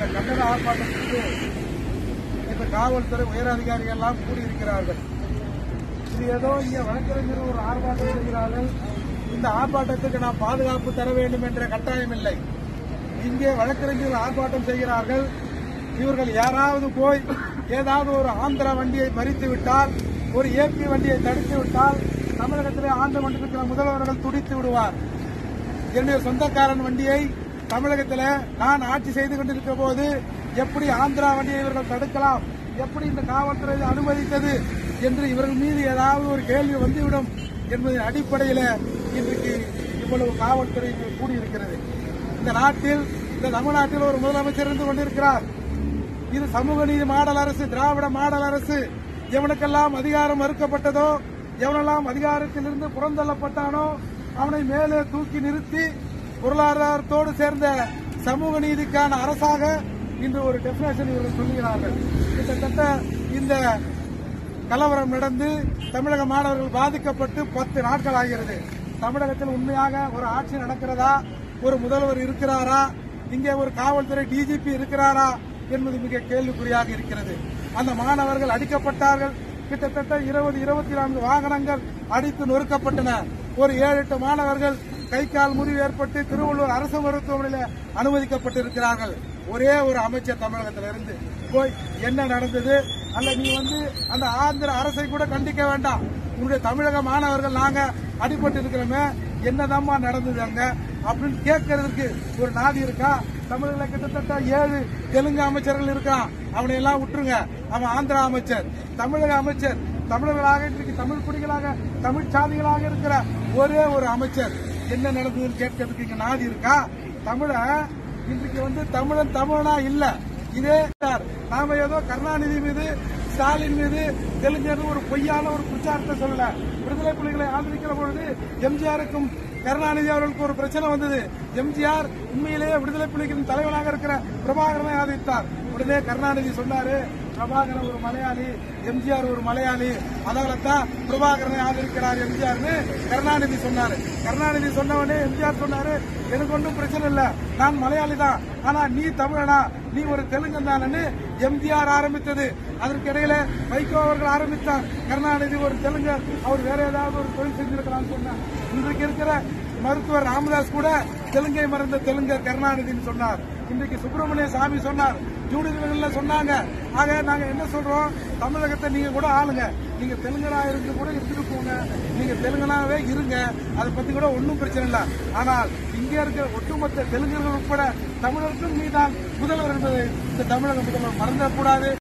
இந்த கண்டன ஆர்ப்பாட்டத்திற்கு இந்த காவல்துறை உயரதிகாரிகள் எல்லாம் கூடியிருக்கிறார்கள் இது ஏதோ இங்க வழக்கறிஞர் ஒரு ஆர்ப்பாட்டம் செய்கிறார்கள் இந்த ஆர்ப்பாட்டத்துக்கு நாம் பாதுகாப்பு தர வேண்டும் என்ற கட்டாயம் இல்லை இங்கே வழக்கறிஞர்கள் ஆர்ப்பாட்டம் செய்கிறார்கள் இவர்கள் யாராவது போய் ஏதாவது ஒரு ஆந்திரா வண்டியை மறித்து விட்டால் ஒரு ஏபி வண்டியை தடுத்து விட்டால் தமிழகத்திலே ஆண்டு கொண்டிருக்கிற முதல்வர்கள் துடித்து விடுவார் என்னுடைய சொந்தக்காரன் வண்டியை தமிழகத்தில் நான் ஆட்சி செய்து கொண்டிருக்கிற போது எப்படி ஆந்திரா வண்டியை இவர்கள் தடுக்கலாம் எப்படி இந்த காவல்துறை இதை அனுமதித்தது என்று இவர்கள் மீது ஏதாவது ஒரு கேள்வி வந்துவிடும் என்பதன் அடிப்படையில் இன்றைக்கு இவ்வளவு காவல்துறை இங்கு கூடியிருக்கிறது இந்த நாட்டில் இந்த தமிழ்நாட்டில் ஒரு முதலமைச்சர் இருந்து கொண்டிருக்கிறார் இது சமூக நீதி மாடல் அரசு திராவிட மாடல் அரசு எவனுக்கெல்லாம் அதிகாரம் மறுக்கப்பட்டதோ எவனெல்லாம் அதிகாரத்திலிருந்து புறந்தள்ளப்பட்டானோ அவனை மேலே தூக்கி நிறுத்தி பொருளாதாரத்தோடு சேர்ந்த சமூக நீதிக்கான அரசாக இன்று ஒரு டெபினேஷன் இவர்கள் சொல்லுகிறார்கள் கிட்டத்தட்ட இந்த கலவரம் நடந்து தமிழக மாணவர்கள் பாதிக்கப்பட்டு பத்து நாட்கள் ஆகிறது தமிழகத்தில் உண்மையாக ஒரு ஆட்சி நடக்கிறதா ஒரு முதல்வர் இருக்கிறாரா இங்கே ஒரு காவல்துறை டிஜிபி இருக்கிறாரா என்பது மிக கேள்விக்குறியாக இருக்கிறது அந்த மாணவர்கள் அடிக்கப்பட்டார்கள் கிட்டத்தட்ட இருபது இருபத்தி நான்கு வாகனங்கள் அடித்து நொறுக்கப்பட்டன ஒரு ஏழு எட்டு மாணவர்கள் கை கால் முறிவு ஏற்பட்டு திருவள்ளூர் அரசு மருத்துவமனையில் அனுமதிக்கப்பட்டிருக்கிறார்கள் ஒரே ஒரு அமைச்சர் தமிழகத்திலிருந்து போய் என்ன நடந்தது அல்ல நீ வந்து அந்த ஆந்திர அரசை கூட கண்டிக்க வேண்டாம் உன்னுடைய தமிழக மாணவர்கள் நாங்க அடிபட்டு இருக்கிறோமே என்னதாம்மா நடந்தது அங்க அப்படின்னு கேட்கறதுக்கு ஒரு நாதி இருக்கா தமிழக கிட்டத்தட்ட ஏழு தெலுங்கு அமைச்சர்கள் இருக்கான் அவனை எல்லாம் விட்டுருங்க அவன் ஆந்திரா அமைச்சர் தமிழக அமைச்சர் தமிழர்களாக இன்றைக்கு தமிழ் குடிகளாக தமிழ் சாதிகளாக இருக்கிற ஒரே ஒரு அமைச்சர் என்ன நடந்ததுன்னு கேட்கறதுக்கு இங்க நாதி இருக்கா தமிழ இன்றைக்கு வந்து தமிழன் தமிழனா இல்ல இதே சார் நாம ஏதோ கருணாநிதி மீது ஸ்டாலின் மீது தெலுங்கு ஒரு பொய்யான ஒரு பிரச்சாரத்தை சொல்லல விடுதலை புலிகளை ஆதரிக்கிற பொழுது எம்ஜிஆருக்கும் கருணாநிதி அவர்களுக்கு ஒரு பிரச்சனை வந்தது எம்ஜிஆர் உண்மையிலேயே விடுதலை புலிகளின் தலைவனாக இருக்கிற பிரபாகரனை ஆதரித்தார் உடனே கருணாநிதி சொன்னாரு பிரபாகரன் ஒரு மலையாளி எம்ஜிஆர் ஒரு மலையாளி அதனால தான் பிரபாகரனை ஆதரிக்கிறார் எம்ஜிஆர்னு கருணாநிதி சொன்னாரு கருணாநிதி சொன்னவனே எம்ஜிஆர் சொன்னாரு எனக்கு ஒன்றும் பிரச்சனை இல்ல நான் மலையாளி தான் ஆனா நீ தமிழனா நீ ஒரு தெலுங்கன் தானு எம்ஜிஆர் ஆரம்பித்தது அதற்கு இடையில வைகோ அவர்கள் ஆரம்பித்தார் கருணாநிதி ஒரு தெலுங்கர் அவர் வேற ஏதாவது ஒரு தொழில் செஞ்சிருக்கிறான்னு சொன்னார் இன்றைக்கு இருக்கிற மருத்துவர் ராமதாஸ் கூட தெலுங்கை மறந்த தெலுங்கர் கருணாநிதினு சொன்னார் இன்றைக்கு சுப்பிரமணிய சாமி சொன்னார் யூனியன்ல சொன்னாங்க ஆக நாங்க என்ன சொல்றோம் தமிழகத்தை நீங்க கூட ஆளுங்க நீங்க தெலுங்கனா இருந்து கூட இருந்துட்டு போங்க நீங்க தெலுங்கனாவே இருங்க அதை பத்தி கூட ஒன்றும் பிரச்சனை இல்லை ஆனால் இங்கே இருக்கிற ஒட்டுமொத்த தெலுங்கர்கள் உட்பட தமிழருக்கும் நீதான் முதல்வர் என்பதை இந்த தமிழக முதல்வர் மறந்துடக்கூடாது